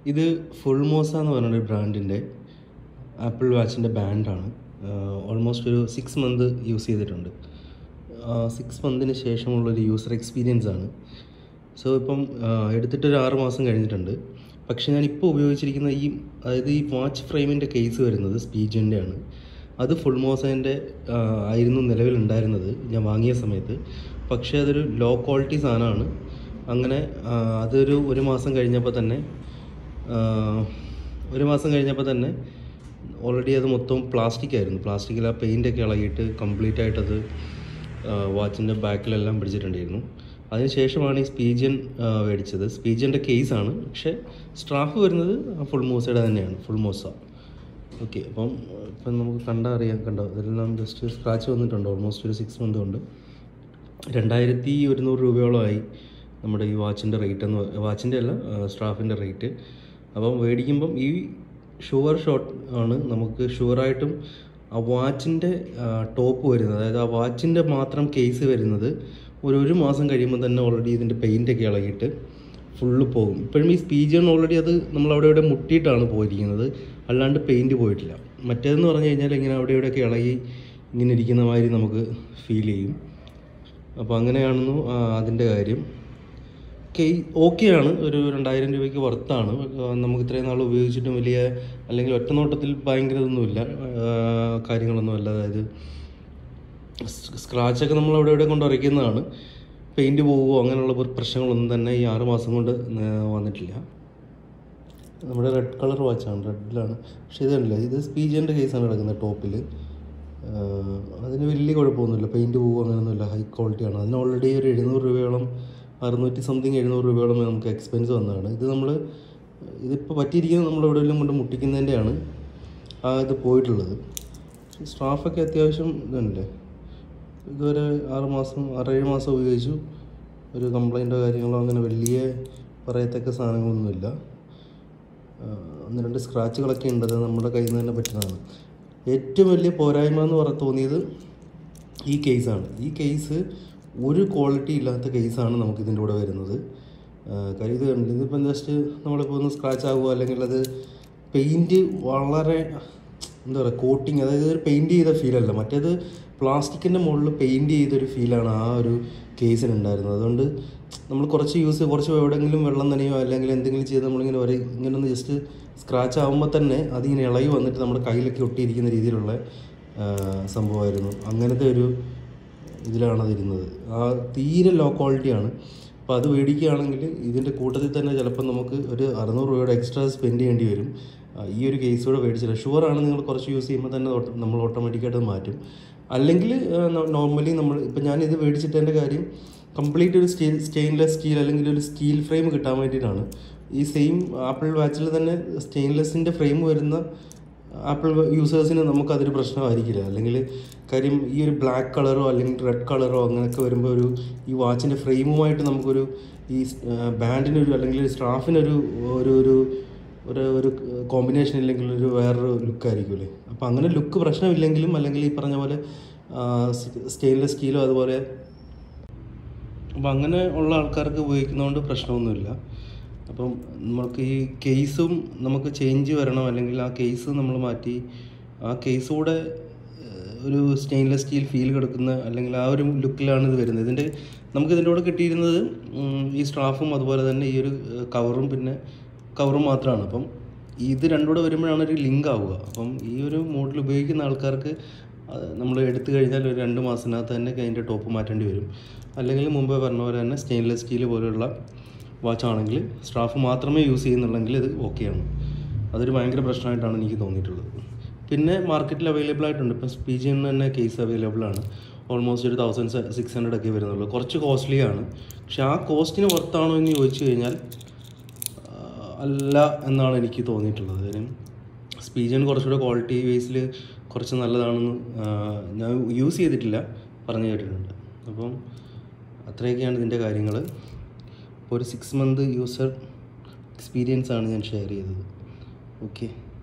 ഇത് ഫുൾമോസ എന്ന് പറഞ്ഞൊരു ബ്രാൻഡിൻ്റെ ആപ്പിൾ വാച്ചിൻ്റെ ബാൻഡാണ് ഓൾമോസ്റ്റ് ഒരു സിക്സ് മന്ത് യൂസ് ചെയ്തിട്ടുണ്ട് സിക്സ് മന്തിന് ശേഷമുള്ളൊരു യൂസർ എക്സ്പീരിയൻസ് ആണ് സോ ഇപ്പം ആ, എടുത്തിട്ടൊരു ആറ് മാസം കഴിഞ്ഞിട്ടുണ്ട് പക്ഷേ ഞാൻ ഇപ്പോൾ ഉപയോഗിച്ചിരിക്കുന്ന ഈ അതായത് ഈ വാച്ച് ഫ്രെയിമിൻ്റെ കേസ് വരുന്നത് സ്പീജിൻ്റെ ആണ് അത് ഫുൾ മോസേൻ്റെ ആയിരുന്നു നിലവിലുണ്ടായിരുന്നത് ഞാൻ വാങ്ങിയ സമയത്ത് പക്ഷേ അതൊരു ലോ ക്വാളിറ്റി സാധനമാണ് അങ്ങനെ ആ, അതൊരു ഒരു മാസം കഴിഞ്ഞപ്പോൾ തന്നെ ആ, ഒരു മാസം കഴിഞ്ഞപ്പോൾ തന്നെ ഓൾറെഡി അത് മൊത്തം പ്ലാസ്റ്റിക് ആയിരുന്നു പ്ലാസ്റ്റിക്കിൽ ആ പെയിൻ്റൊക്കെ ഇളകിയിട്ട് കംപ്ലീറ്റ് ആയിട്ടത് വാച്ചിൻ്റെ ബാക്കിലെല്ലാം പിടിച്ചിട്ടുണ്ടായിരുന്നു അതിനുശേഷമാണ് ഈ സ്പീജിയൻ മേടിച്ചത് സ്പീജിയൻ്റെ കേസാണ് പക്ഷേ സ്ട്രാഫ് വരുന്നത് ഫുൾ മോസയുടെ തന്നെയാണ് ഫുൾ മോസ ഓക്കെ അപ്പം ഇപ്പം നമുക്ക് കണ്ടാൽ അറിയാം കണ്ടോ ഇതെല്ലാം ജസ്റ്റ് സ്ക്രാച്ച് വന്നിട്ടുണ്ട് ഓൾമോസ്റ്റ് ഒരു സിക്സ് മന്ത് കൊണ്ട് രണ്ടായിരത്തി ഒരുന്നൂറ് രൂപയോളമായി നമ്മുടെ ഈ വാച്ചിൻ്റെ റേറ്റ് എന്ന് വാച്ചിൻ്റെ അല്ല സ്ട്രാഫിൻ്റെ റേറ്റ് അപ്പം മേടിക്കുമ്പം ഈ ഷുവർ ഷോട്ട് ആണ് നമുക്ക് ഷുവറായിട്ടും ആ വാച്ചിൻ്റെ ടോപ്പ് വരുന്നത് അതായത് ആ വാച്ചിൻ്റെ മാത്രം കേസ് വരുന്നത് ഒരു ഒരു മാസം കഴിയുമ്പോൾ തന്നെ ഓൾറെഡി ഇതിൻ്റെ പെയിൻ്റൊക്കെ ഇളകിയിട്ട് ഫുള്ള് പോകും ഇപ്പോഴും ഈ സ്പീജിയൺ ഓൾറെഡി അത് നമ്മൾ അവിടെ ഇവിടെ മുട്ടിയിട്ടാണ് പോയിരിക്കുന്നത് അല്ലാണ്ട് പെയിൻറ്റ് പോയിട്ടില്ല മറ്റേതെന്ന് പറഞ്ഞു കഴിഞ്ഞാൽ ഇങ്ങനെ അവിടെ ഇവിടെയൊക്കെ ഇളകി ഇങ്ങനെ ഇരിക്കുന്ന മാതിരി നമുക്ക് ഫീൽ ചെയ്യും അപ്പോൾ അങ്ങനെയാണെന്നു ആ, അതിൻ്റെ കാര്യം കെ ഓക്കെയാണ് ഒരു രണ്ടായിരം രൂപയ്ക്ക് വർത്താണ് നമുക്ക് ഇത്രയും നാൾ ഉപയോഗിച്ചിട്ടും വലിയ അല്ലെങ്കിൽ ഒറ്റ നോട്ടത്തിൽ ഭയങ്കര ഇതൊന്നുമില്ല ആ, കാര്യങ്ങളൊന്നുമല്ല അതായത് സ്ക്രാച്ചൊക്കെ നമ്മൾ അവിടെ ഇവിടെ കൊണ്ട് ഉരയ്ക്കുന്നതാണ് പെയിൻറ്റ് പോവുമോ അങ്ങനെയുള്ള പ്ര- പ്രശ്നങ്ങളൊന്നും തന്നെ ഈ ആറ് മാസം കൊണ്ട് ആ, വന്നിട്ടില്ല നമ്മുടെ റെഡ് കളർ വാച്ചാണ് റെഡിലാണ് പക്ഷേ ഇത് കണ്ടില്ല ഇത് സ്പീജിൻ്റെ കേസാണ് കിടക്കുന്നത് ടോപ്പിൽ അതിന് വലിയ കുഴപ്പമൊന്നുമില്ല പെയിൻറ്റ് പോകും അങ്ങനെയൊന്നുമില്ല ഹൈ ക്വാളിറ്റിയാണ് അതിന് ഓൾറെഡി ഒരു എഴുന്നൂറ് രൂപയോളം അറുന്നൂറ്റി സംതിങ് എഴുന്നൂറ് രൂപയോളം നമുക്ക് എക്സ്പെൻസ് വന്നതാണ് ഇത് നമ്മൾ ഇതിപ്പോൾ പറ്റിയിരിക്കുന്നത് നമ്മൾ എവിടെയെങ്കിലും കൊണ്ട് മുട്ടിക്കുന്നതിൻ്റെയാണ് ആ ഇത് പോയിട്ടുള്ളത് സ്റ്റാഫൊക്കെ അത്യാവശ്യം ഇതല്ലേ ഇതുവരെ ആറ് മാസം ആറേഴ് മാസം ഉപയോഗിച്ചു ഒരു കംപ്ലൈൻറ്റോ കാര്യങ്ങളോ അങ്ങനെ വലിയ പറയത്തക്ക സാധനങ്ങളൊന്നുമില്ല ആ, ഒന്ന് രണ്ട് സ്ക്രാച്ചുകളൊക്കെ ഉണ്ട് അത് നമ്മുടെ കയ്യിൽ നിന്ന് തന്നെ പറ്റുന്നതാണ് ഏറ്റവും വലിയ പോരായ്മ എന്ന് പറ തോന്നിയത് ഈ കേസാണ് ഈ കേസ് ഒരു ക്വാളിറ്റി ഇല്ലാത്ത കേസാണ് നമുക്ക് ഇതിൻ്റെ കൂടെ വരുന്നത് ആ, കാര്യം ഇത് കണ്ടില്ല ഇതിപ്പോൾ ജസ്റ്റ് നമ്മളിപ്പോൾ ഒന്ന് സ്ക്രാച്ച് ആകുമോ അല്ലെങ്കിൽ അത് പെയിൻറ്റ് വളരെ എന്താ പറയുക കോട്ടിങ് അതായത് ഒരു പെയിൻറ്റ് ചെയ്ത ഫീലല്ല മറ്റേത് പ്ലാസ്റ്റിക്കിൻ്റെ മുകളിൽ പെയിൻറ്റ് ചെയ്തൊരു ഫീലാണ് ആ ഒരു കേസിന് ഉണ്ടായിരുന്നത് അതുകൊണ്ട് നമ്മൾ കുറച്ച് യൂസ് കുറച്ച് എവിടെയെങ്കിലും വെള്ളം നനയോ അല്ലെങ്കിൽ എന്തെങ്കിലും ചെയ്ത് നമ്മളിങ്ങനെ ഒരു ഇങ്ങനെ ഒന്ന് ജസ്റ്റ് സ്ക്രാച്ച് ആകുമ്പോൾ തന്നെ അതിങ്ങനെ ഇളകി വന്നിട്ട് നമ്മുടെ കയ്യിലൊക്കെ ഒട്ടിയിരിക്കുന്ന രീതിയിലുള്ള ആ, സംഭവമായിരുന്നു അങ്ങനത്തെ ഒരു ഇതിലാണ് അതിരുന്നത് ആ തീരെ ലോ ക്വാളിറ്റിയാണ് അപ്പോൾ അത് മേടിക്കുകയാണെങ്കിൽ ഇതിൻ്റെ കൂട്ടത്തിൽ തന്നെ ചിലപ്പോൾ നമുക്ക് ഒരു അറുന്നൂറ് രൂപയുടെ എക്സ്ട്രാ സ്പെൻഡ് ചെയ്യേണ്ടി വരും ആ, ഈ ഒരു കേസ് കൂടെ മേടിച്ചില്ല ഷുവറാണ് നിങ്ങൾ കുറച്ച് യൂസ് ചെയ്യുമ്പോൾ തന്നെ ഓട്ട- നമ്മൾ ഓട്ടോമാറ്റിക്കായിട്ട് അത് മാറ്റും അല്ലെങ്കിൽ നോർമലി നമ്മൾ ഇപ്പം ഞാൻ ഇത് മേടിച്ചിട്ടതിൻ്റെ കാര്യം കംപ്ലീറ്റ് ഒരു സ്റ്റീൽ സ്റ്റെയിൻലെസ് സ്റ്റീൽ അല്ലെങ്കിൽ ഒരു സ്റ്റീൽ ഫ്രെയിം കിട്ടാൻ വേണ്ടിയിട്ടാണ് ഈ സെയിം ആപ്പിൾ വാച്ചിൽ തന്നെ സ്റ്റെയിൻലെസ്സിൻ്റെ ഫ്രെയിം വരുന്ന ആപ്പിൾ യൂസേഴ്സിന് നമുക്കതൊരു പ്രശ്നമായിരിക്കില്ല അല്ലെങ്കിൽ കാര്യം ഈ ഒരു ബ്ലാക്ക് കളറോ അല്ലെങ്കിൽ റെഡ് കളറോ അങ്ങനെയൊക്കെ വരുമ്പോൾ ഒരു ഈ വാച്ചിൻ്റെ ഫ്രെയിമുമായിട്ട് നമുക്കൊരു ഈ ബാൻഡിനൊരു അല്ലെങ്കിൽ സ്റ്റാഫിനൊരു ഒരു ഒരു ഒരു ഒരു കോമ്പിനേഷൻ ഇല്ലെങ്കിൽ ഒരു വേറൊരു ലുക്ക് ആയിരിക്കുമല്ലേ അപ്പോൾ അങ്ങനെ ലുക്ക് പ്രശ്നമില്ലെങ്കിലും അല്ലെങ്കിൽ ഈ പറഞ്ഞ പോലെ സ്റ്റെയിൻലെസ് സ്റ്റീലോ അതുപോലെ അപ്പം അങ്ങനെ ഉള്ള ആൾക്കാർക്ക് ഉപയോഗിക്കുന്നതുകൊണ്ട് പ്രശ്നമൊന്നുമില്ല അപ്പം നമുക്ക് ഈ കേസും നമുക്ക് ചേഞ്ച് വരണം അല്ലെങ്കിൽ ആ കേസ് നമ്മൾ മാറ്റി ആ കേസ് കൂടെ ഏഹ്, ഒരു സ്റ്റെയിൻലെസ് സ്റ്റീൽ ഫീൽ കിടക്കുന്ന അല്ലെങ്കിൽ ആ ഒരു ലുക്കിലാണ് ഇത് വരുന്നത് ഇതിൻ്റെ നമുക്ക് ഇതിൻ്റെ കൂടെ കിട്ടിയിരുന്നത് ഉം, ഈ സ്ട്രാഫും അതുപോലെ തന്നെ ഈ ഒരു കവറും പിന്നെ കവറും മാത്രമാണ് അപ്പം ഇത് രണ്ടും കൂടെ വരുമ്പോഴാണ് ഒരു ലിങ്ക് ആവുക അപ്പം ഈ ഒരു മോഡൽ ഉപയോഗിക്കുന്ന ആൾക്കാർക്ക് നമ്മൾ എടുത്തു കഴിഞ്ഞാൽ ഒരു രണ്ട് മാസത്തിനകത്ത് തന്നെ അതിൻ്റെ ടോപ്പ് മാറ്റേണ്ടി വരും അല്ലെങ്കിൽ മുമ്പേ പറഞ്ഞ പോലെ തന്നെ സ്റ്റെയിൻലെസ് സ്റ്റീൽ പോലെയുള്ള വാച്ച് ആണെങ്കിൽ സ്റ്റാഫ് മാത്രമേ യൂസ് ചെയ്യുന്നുള്ളെങ്കിൽ ഇത് ഓക്കെയാണ് അതൊരു ഭയങ്കര പ്രശ്നമായിട്ടാണ് എനിക്ക് തോന്നിയിട്ടുള്ളത് പിന്നെ മാർക്കറ്റിൽ അവൈലബിൾ ആയിട്ടുണ്ട് ഇപ്പോൾ പി ജി തന്നെ കേസ് അവൈലബിൾ ആണ് ഓൾമോസ്റ്റ് ഒരു തൗസൻഡ് സിക്സ് ഹൺഡ്രഡ് ഒക്കെ വരുന്നുള്ളൂ കുറച്ച് കോസ്റ്റ്ലി ആണ് പക്ഷെ ആ കോസ്റ്റിന് വർത്താണോ എന്ന് ചോദിച്ചു കഴിഞ്ഞാൽ ആ, അല്ല എന്നാണ് എനിക്ക് തോന്നിയിട്ടുള്ളത് കാര്യം സ്പീജൻ കുറച്ചുകൂടെ ക്വാളിറ്റി ബേസിൽ കുറച്ച് നല്ലതാണെന്ന് ആ, ഞാൻ യൂസ് ചെയ്തിട്ടില്ല പറഞ്ഞു കേട്ടിട്ടുണ്ട് അപ്പം അത്രയൊക്കെയാണ് ഇതിൻ്റെ കാര്യങ്ങൾ ഇപ്പോൾ ഒരു സിക്സ് മന്ത് യൂസർ എക്സ്പീരിയൻസ് ആണ് ഞാൻ ഷെയർ ചെയ്തത് ഓക്കെ